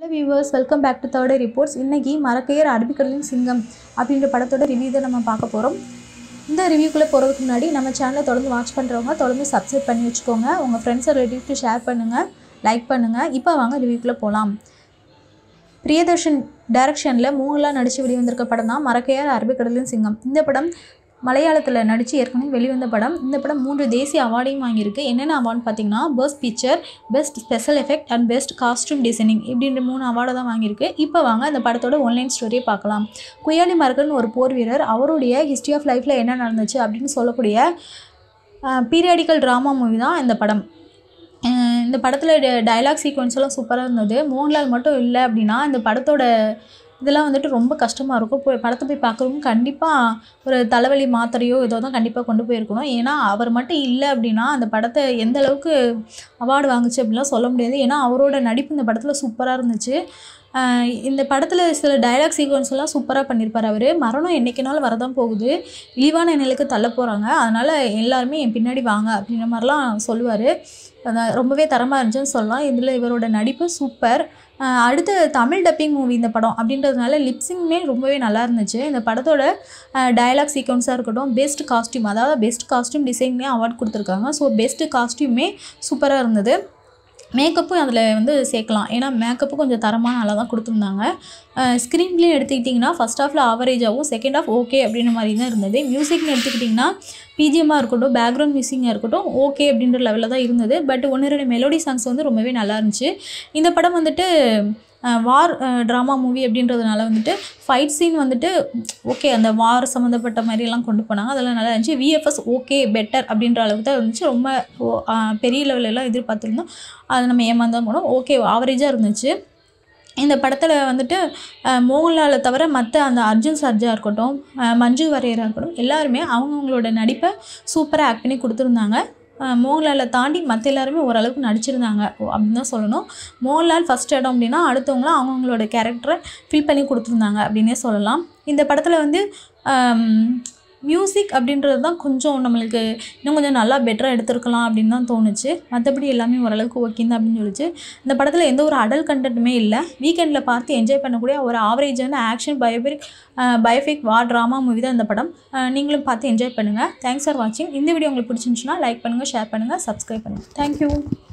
viewers welcome back to third reports இன்றைக்கி மரக்கையர் அரபிக்கடலின் சிங்கம் அப்படின்ற படத்தோட ரிவ்யூ தான் நம்ம பார்க்க போகிறோம் இந்த ரிவ்யூக்குள்ளே போகிறதுக்கு முன்னாடி நம்ம சேனலை தொடர்ந்து வாட்ச் பண்ணுறவங்க தொடர்ந்து சப்ஸ்கிரைப் பண்ணி வச்சுக்கோங்க உங்கள் ஃப்ரெண்ட்ஸை ரிலேட்டிவ்க்கு ஷேர் பண்ணுங்கள் லைக் பண்ணுங்கள் இப்போ வாங்க ரிவ்யூக்குள்ளே போகலாம் பிரியதர்ஷன் டைரக்ஷனில் மூங்கலாக நடித்து வெளிவந்திருக்க படம் தான் மரக்கையார் அரபிக்கடலின் சிங்கம் இந்த படம் மலையாளத்தில் நடித்து ஏற்கனவே வெளிவந்த படம் இந்த படம் மூன்று தேசிய அவார்டையும் வாங்கியிருக்கு என்னென்ன அவார்ட்னு பார்த்தீங்கன்னா best picture best special effect and best costume designing இப்படின்ற மூணு அவார்டை தான் வாங்கியிருக்கு இப்போ வாங்க அந்த படத்தோட ஒன்லைன் ஸ்டோரியை பார்க்கலாம் குயாலி மரகன் ஒரு போர் வீரர் அவருடைய ஹிஸ்ட்ரி ஆஃப் லைஃப்பில் என்ன நடந்துச்சு அப்படின்னு சொல்லக்கூடிய பீரியாடிக்கல் ட்ராமா மூவி தான் இந்த படம் அஹ் இந்த படத்தில் டயலாக் சீக்வன்ஸ் எல்லாம் சூப்பராக இருந்தது மோகன்லால் மட்டும் இல்லை அப்படின்னா இந்த படத்தோட இதெல்லாம் வந்துட்டு ரொம்ப கஷ்டமாக இருக்கும் போய் படத்தை போய் பார்க்குறவங்க கண்டிப்பாக ஒரு தலைவலி மாத்திரையோ ஏதோ தான் கண்டிப்பாக கொண்டு போயிருக்கணும் ஏன்னா அவர் மட்டும் இல்லை அப்படின்னா அந்த படத்தை எந்த அளவுக்கு அவார்டு வாங்குச்சு அப்படிலாம் சொல்ல முடியாது ஏன்னா அவரோட நடிப்பு இந்த படத்தில் சூப்பராக இருந்துச்சு ஆஹ் இந்த படத்தில் சில டயலாக் சீக்வன்ஸ் எல்லாம் சூப்பராக பண்ணியிருப்பார் அவர் மரணம் என்றைக்குனாலும் வரதான் போகுது இழிவான நிலைக்கு தள்ள போகிறாங்க அதனால் எல்லாருமே என் பின்னாடி வாங்க அப்படின்ற மாதிரிலாம் சொல்லுவார் ரொம்பவே தரமாக இருந்துச்சுன்னு சொல்லலாம் இதில் இவரோட நடிப்பு சூப்பர் ஆஹ் அடுத்து தமிழ் டப்பிங் மூவி இந்த படம் அப்படின்றதுனால லிப்ஸிங்குமே ரொம்பவே நல்லா இருந்துச்சு இந்த படத்தோட டயலாக் சீக்வன்ஸாக இருக்கட்டும் பெஸ்ட் காஸ்டியூம் அதாவது பெஸ்ட் காஸ்டியூம் டிசைன்மே அவார்ட் கொடுத்துருக்காங்க ஸோ பெஸ்ட் காஸ்டியூமே சூப்பராக இருந்தது மேக்கப்பும் அதில் வந்து சேர்க்கலாம் ஏன்னா மேக்கப்பும் கொஞ்சம் தரமான நல்லா தான் கொடுத்துருந்தாங்க ஸ்க்ரீன் ப்ளே எடுத்துக்கிட்டிங்கன்னா ஃபஸ்ட் ஹாஃபில் ஆவரேஜாகவும் செகண்ட் ஹாஃப் ஓகே அப்படின்ற மாதிரி தான் இருந்தது மியூசிக்னு எடுத்துக்கிட்டிங்கன்னா பிஜிஎம்மாக இருக்கட்டும் பேக்ரவுண்ட் மியூசிக்காக இருக்கட்டும் ஓகே அப்படின்ற லெவலில் தான் இருந்தது பட் ஒன்று ரெண்டு மெலோடி சாங்ஸ் வந்து ரொம்பவே நல்லா இருந்துச்சு இந்த படம் வந்துட்டு வார் ட்ராமா மூவி அப்படின்றதுனால வந்துட்டு ஃபைட் சீன் வந்துட்டு ஓகே அந்த வார் சம்மந்தப்பட்ட மாதிரியெல்லாம் கொண்டு போனாங்க அதெல்லாம் நல்லா இருந்துச்சு விஎஃப்எஸ் ஓகே பெட்டர் அப்படின்ற அளவுக்கு தான் இருந்துச்சு ரொம்ப ஓ- ஆ, பெரிய லெவலெல்லாம் எதிர்பார்த்துருந்தோம் அது நம்ம ஏமாந்தான் போனோம் ஓகே ஆவரேஜாக இருந்துச்சு இந்த படத்தில் வந்துட்டு அஹ், மோகன்லாலை தவிர மற்ற அந்த அர்ஜுன் சர்ஜா இருக்கட்டும் அஹ், மஞ்சு வாரியராக இருக்கட்டும் எல்லாருமே அவங்கவுங்களோட நடிப்பை சூப்பராக ஆக்ட் பண்ணி கொடுத்துருந்தாங்க அஹ், மோகன்லாலை தாண்டி மற்ற எல்லாருமே ஓரளவுக்கு நடிச்சிருந்தாங்க ஓ, அப்படின்னு தான் சொல்லணும் மோகன்லால் ஃபஸ்ட் இடம் அப்படின்னா அடுத்தவங்களாம் அவங்கவுங்களோட கேரக்டரை ஃபில் பண்ணி கொடுத்துருந்தாங்க அப்படின்னே சொல்லலாம் இந்த படத்தில் வந்து மியூசிக் அப்படின்றது தான் கொஞ்சம் நம்மளுக்கு இன்னும் கொஞ்சம் நல்லா பெட்டராக எடுத்திருக்கலாம் அப்படின்னு தான் தோணுச்சு மற்றபடி எல்லாமே ஓரளவுக்கு ஓகே தான் அப்படின்னு சொல்லிச்சு இந்த படத்தில் எந்த ஒரு அடல் கண்டென்ட்டுமே இல்லை வீக்கெண்டில் பார்த்து என்ஜாய் பண்ணக்கூடிய ஒரு ஆவரேஜான action biopic biopic war drama movie தான் இந்த படம் அஹ் நீங்களும் பார்த்து என்ஜாய் பண்ணுங்கள் தேங்க்ஸ் ஃபார் வாட்சிங் இந்த வீடியோ உங்களுக்கு பிடிச்சிருந்துச்சுன்னா லைக் பண்ணுங்கள் ஷேர் பண்ணுங்கள் சப்ஸ்கிரைப் பண்ணுங்கள் தேங்க்யூ